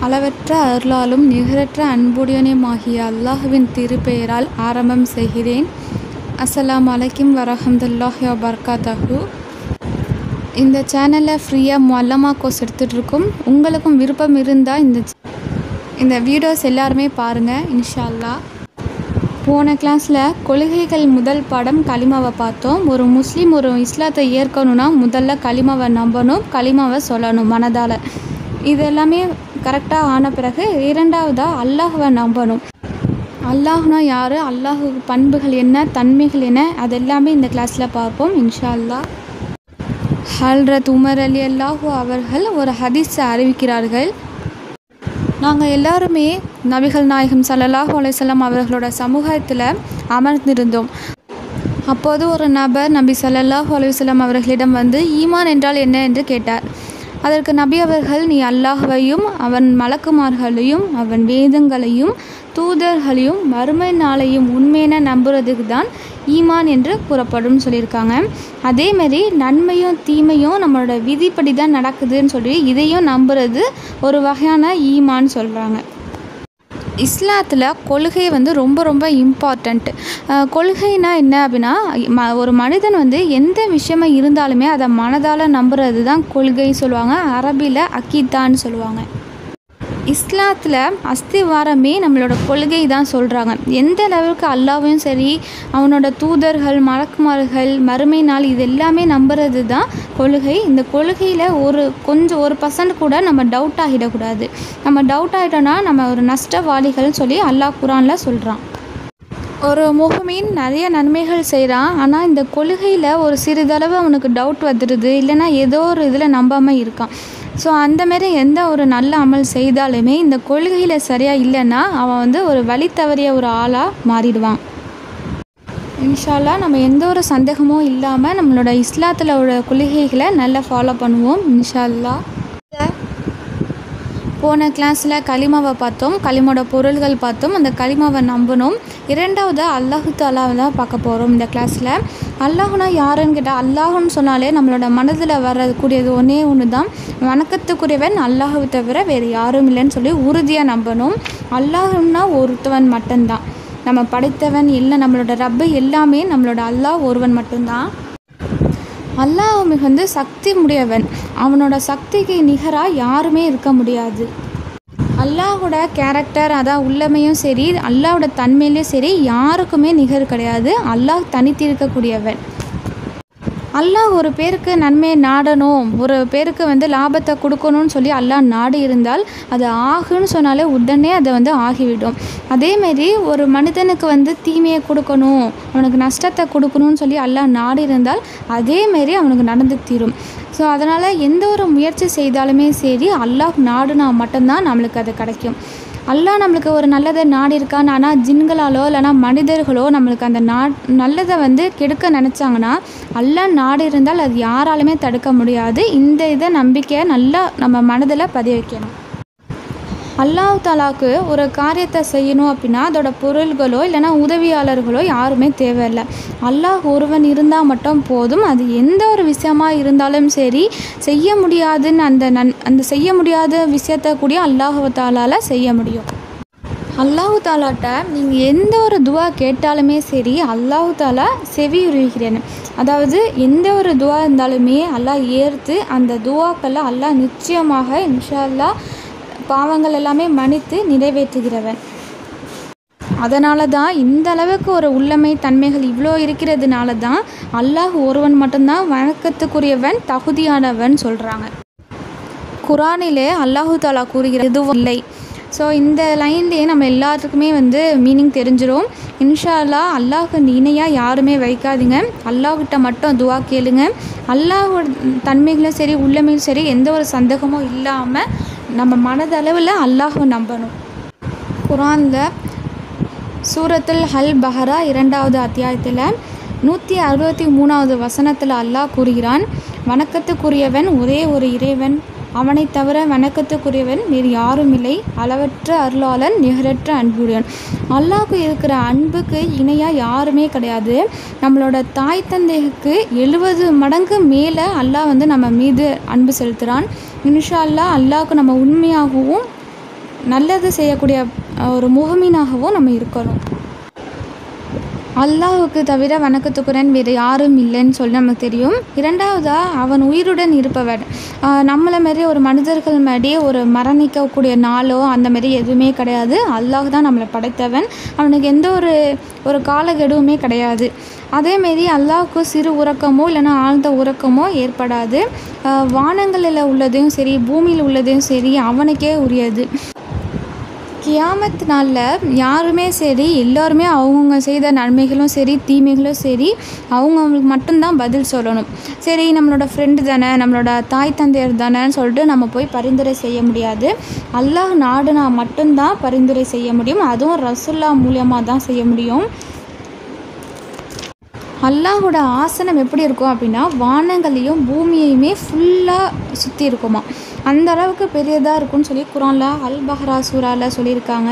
அளவற்ற அருளாலும் நிகரற்ற அன்புடையனுமாகிய அல்லாஹுவின் திருப்பெயரால் ஆரம்பம் செய்கிறேன் அஸ்ஸலாமு அலைக்கும் வரஹமத்துல்லாஹி வபர்காத்தஹு இந்த சேனலில் ஃப்ரீயாக மொல்லமா கோர்ஸ் எடுத்துகிட்ருக்கோம் உங்களுக்கும் விருப்பம் இருந்தால் இந்த இந்த வீடியோஸ் எல்லாருமே பாருங்கள் இன்ஷா அல்லாஹ் போன கிளாஸில் கொள்கைகள் முதல் பாடம் கலிமாவை பார்த்தோம் ஒரு முஸ்லீம் ஒரு இஸ்லாத்தை ஏற்கணும்னா முதல்ல கலிமாவை நம்பணும் கலிமாவை சொல்லணும் மனதால் இது எல்லாமே கரெக்டாக ஆன பிறகு இரண்டாவதாக அல்லாஹுவை நம்பணும் அல்லாஹ்னா யார் அல்லாஹு பண்புகள் என்ன தன்மைகள் என்ன அது எல்லாமே இந்த கிளாஸில் பார்ப்போம் இன்ஷா அல்லாஹ் ஹல்ரத் உமர் அலி அல்லாஹு அவர்கள் ஒரு ஹதீஸை அறிவிக்கிறார்கள் நாங்கள் எல்லாருமே நபிகள் நாயகம் ஸல்லல்லாஹு அலைஹி வஸல்லம் அவர்களோட சமூகத்தில் அமர்ந்திருந்தோம் அப்போது ஒரு நபர் நபி ஸல்லல்லாஹு அலைஹி வஸல்லம் அவர்களிடம் வந்து ஈமான் என்றால் என்ன என்று கேட்டார் அதற்கு நபி அவர்கள் நீ அல்லாஹ்வையும் அவன் மலக்குமார்களையும் அவன் வேதங்களையும் தூதர்களையும் மறுமை நாளையும் உண்மையென நம்புறதுக்கு தான் ஈமான் என்று கூறப்படும் சொல்லியிருக்காங்க அதேமாரி நன்மையும் தீமையும் நம்மளோட விதிப்படி தான் நடக்குதுன்னு சொல்லி இதையும் நம்புறது ஒரு வகையான ஈமான்னு சொல்கிறாங்க இஸ்லாத்தில் கொள்கை வந்து ரொம்ப ரொம்ப இம்பார்ட்டண்ட் கொள்கைனா என்ன அப்படின்னா ம ஒரு மனிதன் வந்து எந்த விஷயமா இருந்தாலுமே அதை மனதால் நம்புறது தான் கொள்கை சொல்லுவாங்க அரபியில் அக்கீதான்னு சொல்லுவாங்க இஸ்லாத்தில் அஸ்திவாரமே நம்மளோட கொள்கை தான் சொல்கிறாங்க எந்த அளவுக்கு அல்லாவையும் சரி அவனோட தூதர்கள் மலக்குமார்கள் மறுமை நாள் இது எல்லாமே நம்புறது தான் கொள்கை இந்த கொள்கையில் ஒரு கொஞ்சம் ஒரு பர்சன்ட் கூட நம்ம டவுட் ஆகிடக்கூடாது நம்ம டவுட் ஆகிட்டோன்னா நம்ம ஒரு நஷ்டவாளிகள்னு சொல்லி அல்லாஹ் குரானில் சொல்கிறான் ஒரு முகமீன் நிறைய நன்மைகள் செய்கிறான் ஆனால் இந்த கொள்கையில் ஒரு சிறிதளவு அவனுக்கு டவுட் வந்துடுது இல்லைன்னா ஏதோ ஒரு இதில் நம்பாமல் இருக்கான் ஸோ அந்தமாரி எந்த ஒரு நல்ல அமல் செய்தாலுமே இந்த கொள்கையில் சரியாக இல்லைன்னா அவன் வந்து ஒரு வழி தவறிய ஒரு ஆளாக மாறிடுவான் இன்ஷால்லா நம்ம எந்த ஒரு சந்தேகமும் இல்லாமல் நம்மளோட இஸ்லாத்தில் உள்ள கொள்கைகளை நல்லா ஃபாலோ பண்ணுவோம் இன்ஷால்லா போன கிளாஸில் களிமாவை பார்த்தோம் களிமோட பொருள்கள் பார்த்தோம் அந்த களிமாவை நம்பணும் இரண்டாவது அல்லாஹு தாலாவை தான் பார்க்க போகிறோம் இந்த கிளாஸில் அல்லாஹுனா யாருன்னு கேட்டால் அல்லாஹுன்னு சொன்னாலே நம்மளோட மனதில் வரக்கூடியது ஒன்றே ஒன்று தான் வணக்கத்துக்குரியவன் அல்லாஹுவை தவிர வேறு யாரும் இல்லைன்னு சொல்லி உறுதியாக நம்பணும் அல்லாஹுன்னா ஒருத்தவன் மட்டும்தான் நம்ம படைத்தவன் இல்லை நம்மளோட ரப்பு எல்லாமே நம்மளோட அல்லாஹ் ஒருவன் மட்டும்தான் அல்லாஹ் மிகுந்து சக்தி முடியவன் அவனோட சக்திக்கு நிகராக யாருமே இருக்க முடியாது அல்லாஹோட கேரக்டர் அதான் உள்ளமையும் சரி அல்லாஹோட தன்மையிலையும் சரி யாருக்குமே நிகர் கிடையாது அல்லாஹ் தனித்து இருக்கக்கூடியவன் அல்லாஹ் ஒரு பேருக்கு நன்மையை நாடணும் ஒரு பேருக்கு வந்து லாபத்தை கொடுக்கணும்னு சொல்லி அல்லாஹ் நாடு இருந்தால் அது ஆகுன்னு சொன்னாலே உடனே அதை வந்து ஆகிவிடும் அதேமாரி ஒரு மனிதனுக்கு வந்து தீமையை கொடுக்கணும் அவனுக்கு நஷ்டத்தை கொடுக்கணும்னு சொல்லி அல்லாஹ் நாடு இருந்தால் அதேமாரி அவனுக்கு நடந்து தீரும் ஸோ அதனால் எந்த ஒரு முயற்சி செய்தாலுமே சரி அல்லாஹ் நாடுனா மட்டும்தான் நம்மளுக்கு அது கிடைக்கும் அல்லாஹ் நம்மளுக்கு ஒரு நல்லதை நாடி இருக்கான் ஆனால் ஜின்களாலோ இல்லைனா மனிதர்களோ நம்மளுக்கு அந்த நா நல்லதை வந்து கெடுக்க நினச்சாங்கன்னா அல்லாஹ் நாடு இருந்தால் அது யாராலுமே தடுக்க முடியாது இந்த இதை நம்பிக்கையை நல்லா நம்ம மனதில் பதிய வைக்கணும் அல்லாஹ் தாலாவுக்கு ஒரு காரியத்தை செய்யணும் அப்படின்னா அதோட பொருள்களோ இல்லைனா உதவியாளர்களோ யாருமே தேவையில்லை அல்லாஹ் ஒருவன் இருந்தால் மட்டும் போதும் அது எந்த ஒரு விஷயமா இருந்தாலும் சரி செய்ய முடியாதுன்னு அந்த நன் அந்த செய்ய முடியாத விஷயத்த கூடிய அல்லாஹு தாலால் செய்ய முடியும் அல்லாஹு தாலாட்ட நீங்கள் எந்த ஒரு துவா கேட்டாலுமே சரி அல்லாஹு தாலா செவியுறுகிறேன் அதாவது எந்த ஒரு துவா இருந்தாலுமே அல்லாஹ் ஏற்று அந்த துவாக்களை அல்லாஹ் நிச்சயமாக இன்ஷா அல்லாஹ் பாவங்கள் எல்லாமே மன்னித்து நிறைவேற்றுகிறவன் அதனால தான் இந்த அளவுக்கு ஒரு உள்ளமை தன்மைகள் இவ்வளோ இருக்கிறதுனால தான் அல்லாஹ் ஒருவன் மட்டும்தான் வணக்கத்துக்குரியவன் தகுதியானவன் சொல்கிறாங்க குரானிலே அல்லாஹு தாலா கூறுகிற எதுவும் இல்லை ஸோ இந்த லைன்லேயே நம்ம எல்லாத்துக்குமே வந்து மீனிங் தெரிஞ்சிடும் இன்ஷா அல்லா அல்லாஹுக்கு இணையாக யாருமே வைக்காதீங்க அல்லாஹ்கிட்ட மட்டும் துவா கேளுங்க அல்லாஹோட தன்மைகளும் சரி உள்ளமையும் சரி எந்த ஒரு சந்தேகமும் இல்லாமல் நம்ம மனதளவில் அல்லாஹை நம்பணும் குரானில் சூரத்துல் ஹல் பஹரா இரண்டாவது அத்தியாயத்தில் நூற்றி அறுபத்தி மூணாவது வசனத்தில் அல்லாஹ் கூறுகிறான் வணக்கத்துக்குரியவன் ஒரே ஒரு இறைவன் அவனை தவிர வணக்கத்துக்குரியவன் வேறு யாரும் இல்லை அளவற்ற அருளாளன் நிகரற்ற அன்புடையன் அல்லாஹ்க்கு இருக்கிற அன்புக்கு இணையாக யாருமே கிடையாது நம்மளோட தாய் தந்தைக்கு எழுபது மடங்கு மேலே அல்லாஹ் வந்து நம்ம மீது அன்பு செலுத்துகிறான் இன்ஷா அல்லாஹ் அல்லாஹ்க்கு நம்ம உண்மையாகவும் நல்லது செய்யக்கூடிய அஹ், ஒரு முகமீனாகவும் நம்ம இருக்கணும் அல்லாஹுக்கு தவிர வணக்கத்துக்குரன் வேறு யாரும் இல்லைன்னு சொல்லி நமக்கு தெரியும் இரண்டாவதாக அவன் உயிருடன் இருப்பவன் ஆஹ் நம்மளை மாரி ஒரு மனிதர்கள் மாதிரி ஒரு மரணிக்கக்கூடிய நாளோ அந்த மாதிரி எதுவுமே கிடையாது அல்லாஹ் தான் நம்மளை படைத்தவன் அவனுக்கு எந்த ஒரு ஒரு காலக்கெடுவுமே கிடையாது அதேமாரி அல்லாஹ்வுக்கு சிறு உறக்கமோ இல்லைன்னா ஆழ்ந்த உறக்கமோ ஏற்படாது ஆஹ் வானங்களில் உள்ளதையும் சரி பூமியில் உள்ளதையும் சரி அவனுக்கே உரியது கியாமத் நாளில் யாருமே சரி எல்லோருமே அவங்கவுங்க செய்த நன்மைகளும் சரி தீமைகளும் சரி அவங்கவுங்களுக்கு மட்டும்தான் பதில் சொல்லணும் சரி நம்மளோட ஃப்ரெண்டு தானே நம்மளோட தாய் தந்தையர் தானேன்னு சொல்லிட்டு நம்ம போய் பரிந்துரை செய்ய முடியாது அல்லாஹ் நாடுனா மட்டும்தான் பரிந்துரை செய்ய முடியும் அதுவும் ரசுல்லா மூலியமாக தான் செய்ய முடியும் அல்லாஹோட ஆசனம் எப்படி இருக்கும் அப்படின்னா வானங்களையும் பூமியையுமே ஃபுல்லாக சுற்றி இருக்குமா அந்த அளவுக்கு பெரியதாக இருக்கும்னு சொல்லி குரான்ல அல் பஹ்ரா சூரால சொல்லியிருக்காங்க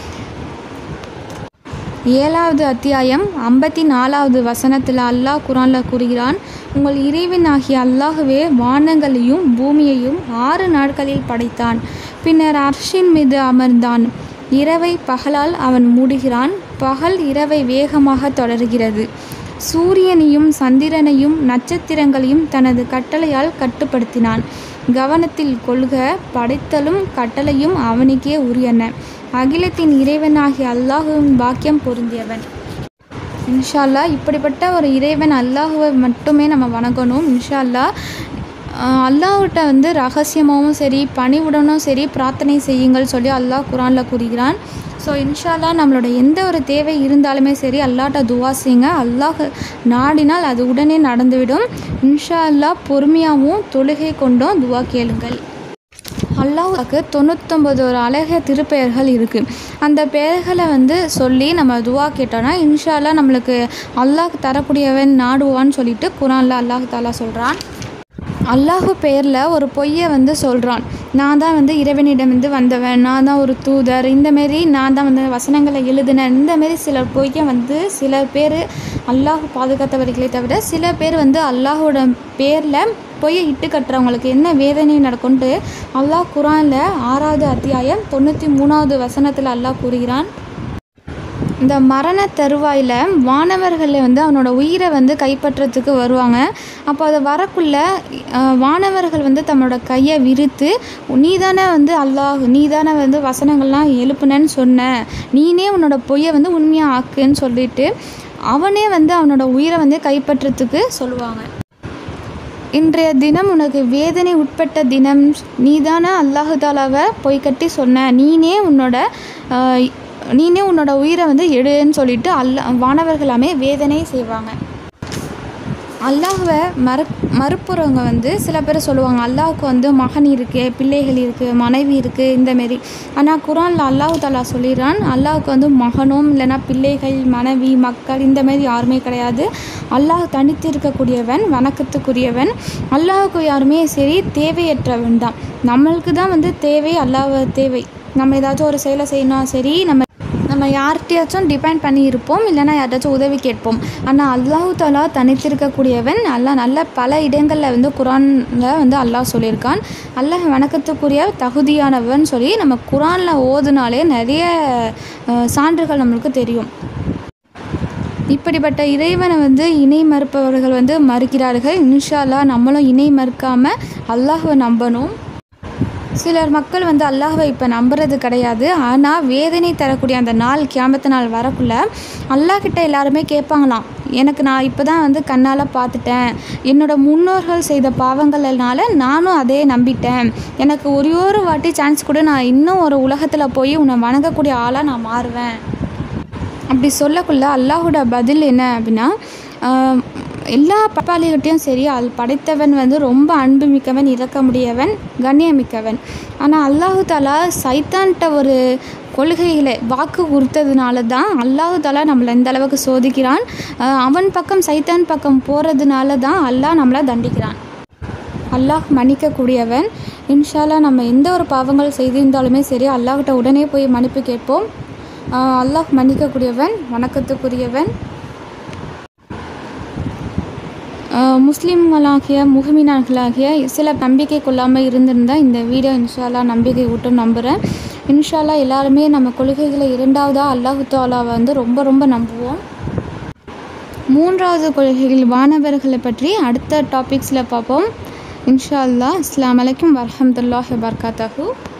ஏழாவது அத்தியாயம் ஐம்பத்தி நாலாவது வசனத்தில் அல்லாஹ் குரானில் கூறுகிறான் உங்கள் இறைவன் ஆகிய அல்லாஹுவே வானங்களையும் பூமியையும் ஆறு நாட்களில் படைத்தான் பின்னர் அர்ஷின் மீது அமர்ந்தான் இரவை பகலால் அவன் மூடுகிறான் பகல் இரவை வேகமாக தொடர்கிறது சூரியனையும் சந்திரனையும் நட்சத்திரங்களையும் தனது கட்டளையால் கட்டுப்படுத்தினான் கவனத்தில் கொள்க படைத்தலும் கட்டளையும் அவனுக்கே உரியன அகிலத்தின் இறைவனாகிய அல்லாஹுவின் பாக்கியம் பொருந்தியவன் இன்ஷா அல்லாஹ் இப்படிப்பட்ட ஒரு இறைவன் அல்லாஹுவை மட்டுமே நம்ம வணங்கணும் இன்ஷா அல்லாஹ் ஆஹ் அல்லாஹ்கிட்ட வந்து ரகசியமாகவும் சரி பணிவுடனும் சரி பிரார்த்தனை செய்யுங்கள் சொல்லி அல்லாஹ் குரானில் கூறுகிறான் ஸோ இன்ஷால்லா நம்மளோட எந்த ஒரு தேவை இருந்தாலுமே சரி அல்லாஹ்ட்ட துவா செய்யுங்க அல்லாஹ் நாடினால் அது உடனே நடந்துவிடும் இன்ஷா அல்லாஹ் பொறுமையாகவும் தொழுகை கொண்டும் துவா கேளுங்கள் அல்லாஹ்வுக்கு தொண்ணூத்தொம்பது ஒரு அழகிய திருப்பெயர்கள் இருக்குது அந்த பெயர்களை வந்து சொல்லி நம்ம துவா கேட்டோன்னா இன்ஷா அல்லாஹ் நம்மளுக்கு அல்லாஹ் தரக்கூடியவன் நாடுவான்னு சொல்லிட்டு குரானில் அல்லாஹ் தாலா சொல்கிறான் அல்லாஹு பெயரில் ஒரு பொய்யை வந்து சொல்கிறான் நான் தான் வந்து இறைவனிடமிருந்து வந்தவன் நான் தான் ஒரு தூதர் இந்தமாரி நான் தான் வந்து வசனங்களை எழுதினேன் இந்தமாரி சில பொய்யை வந்து சில பேர் அல்லாஹ் பாதுகாத்தவர்களே தவிர சில பேர் வந்து அல்லாஹோட பேரில் பொய்யை இட்டு கட்டுறவங்களுக்கு என்ன வேதனை நடக்கும்ட்டு அல்லாஹ் குரானில் ஆறாவது அத்தியாயம் தொண்ணூற்றி மூணாவது வசனத்தில் அல்லாஹ் கூறுகிறான் இந்த மரண தருவாயில் வானவர்களை வந்து அவனோட உயிரை வந்து கைப்பற்றத்துக்கு வருவாங்க அப்போ அது வரக்குள்ள அஹ், வானவர்கள் வந்து தன்னோட கையை விரித்து நீ தானே வந்து அல்லாஹ் நீ தானே வந்து வசனங்கள்லாம் எழுப்புனேன்னு சொன்ன நீனே உன்னோட பொய்யை வந்து உண்மையாக ஆக்குன்னு சொல்லிட்டு அவனே வந்து அவனோட உயிரை வந்து கைப்பற்றத்துக்கு சொல்லுவாங்க இன்றைய தினம் உனக்கு வேதனை உட்பட்ட தினம் நீதானே அல்லாஹு தாலாவை பொய் கட்டி சொன்ன நீனே உன்னோட ஆஹ், நீனே உன்னோட உயிரை வந்து எடுன்னு சொல்லிட்டு அல்ல வானவர்களாமே வேதனை செய்வாங்க அல்லாஹ்வை மறு மறுப்புறவங்க வந்து சில பேர் சொல்லுவாங்க அல்லாஹ்வுக்கு வந்து மகன் இருக்குது பிள்ளைகள் இருக்குது மனைவி இருக்குது இந்தமாரி ஆனால் குரானில் அல்லாஹ் தாலா சொல்லிடுறான் அல்லாஹ்வுக்கு வந்து மகனும் இல்லைன்னா பிள்ளைகள் மனைவி மக்கள் இந்தமாரி யாருமே கிடையாது அல்லாஹ் தனித்து இருக்கக்கூடியவன் வணக்கத்துக்குரியவன் அல்லாஹ்வுக்கு யாருமே சரி தேவையற்றவன் தான் நம்மளுக்கு தான் வந்து தேவை அல்லாஹ் தேவை நம்ம ஏதாச்சும் ஒரு செயலை செய்யணும் சரி நம்ம நம்ம யார்கிட்டயாச்சும் டிபெண்ட் பண்ணி இருப்போம் இல்லைன்னா யார்ட்டாச்சும் உதவி கேட்போம் ஆனால் அல்லாஹு தாலா தனித்திருக்கக்கூடியவன் அல்லாஹ் நல்ல பல இடங்களில் வந்து குரானில் வந்து அல்லாஹ் சொல்லியிருக்கான் அல்லாஹ் வணக்கத்துக்குரிய தகுதியானவன் சொல்லி நம்ம குரானில் ஓதுனாலே நிறைய அஹ், சான்றுகள் நம்மளுக்கு தெரியும் இப்படிப்பட்ட இறைவனை வந்து இணை மறுப்பவர்கள் வந்து மறுக்கிறார்கள் இன்ஷா அல்லாஹ் நம்மளும் இணை மறுக்காமல் அல்லாஹ்வை நம்பணும் சிலர் மக்கள் வந்து அல்லாஹ்வை இப்போ நம்புறது கிடையாது ஆனால் வேதனை தரக்கூடிய அந்த நாள் கியாமத்து நாள் வரக்குள்ள அல்லாஹ் கிட்ட எல்லாருமே கேட்பாங்களாம் எனக்கு நான் இப்போ தான் வந்து கண்ணால் பார்த்துட்டேன் என்னோட முன்னோர்கள் செய்த பாவங்கள்னால நானும் அதே நம்பிட்டேன் எனக்கு ஒரே ஒரு வாட்டி சான்ஸ் கூட நான் இன்னும் ஒரு உலகத்தில் போய் உன்னை வணங்கக்கூடிய ஆளாக நான் மாறுவேன் அப்படி சொல்லக்குள்ள அல்லாஹோட பதில் என்ன அப்படின்னா ஆஹ், எல்லா பப்பாளிகிட்டையும் சரி அது படைத்தவன் வந்து ரொம்ப அன்புமிக்கவன் இரக்கமுடையவன் கண்ணியமிக்கவன் ஆனால் அல்லாஹு தாலா சைத்தான்கிட்ட ஒரு கொள்கைகளை வாக்கு கொடுத்ததுனால தான் அல்லாஹு தாலா நம்மளை இந்த அளவுக்கு சோதிக்கிறான் ஆஹ், அவன் பக்கம் சைத்தான் பக்கம் போகிறதுனால தான் அல்லாஹ் நம்மளை தண்டிக்கிறான் அல்லாஹ் மன்னிக்கக்கூடியவன் இன்ஷால்லா நம்ம எந்த ஒரு பாவங்கள் செய்திருந்தாலுமே சரி அல்லாஹ்கிட்ட உடனே போய் மன்னிப்பு கேட்போம் ஆஹ் அல்லாஹ் மன்னிக்கக்கூடியவன் வணக்கத்துக்குரியவன் ஆஹ் முஸ்லிம்களாகிய முகமினார்களாகிய சில நம்பிக்கை கொள்ளாமல் இருந்திருந்தால் இந்த வீடியோ இன்ஷால்லா நம்பிக்கை ஊட்டும் நம்புகிறேன் இன்ஷால்லா எல்லாருமே நம்ம கொள்கைகளை இரண்டாவதாக அல்லாஹு தாலாவை வந்து ரொம்ப ரொம்ப நம்புவோம் மூன்றாவது கொள்கைகள் வானவர்களை பற்றி அடுத்த டாபிக்ஸில் பார்ப்போம் இன்ஷா அல்லாஹ் அஸ்ஸலாமு அலைக்கும் வரஹமத்துல்லாஹி வபர்காத்தஹூ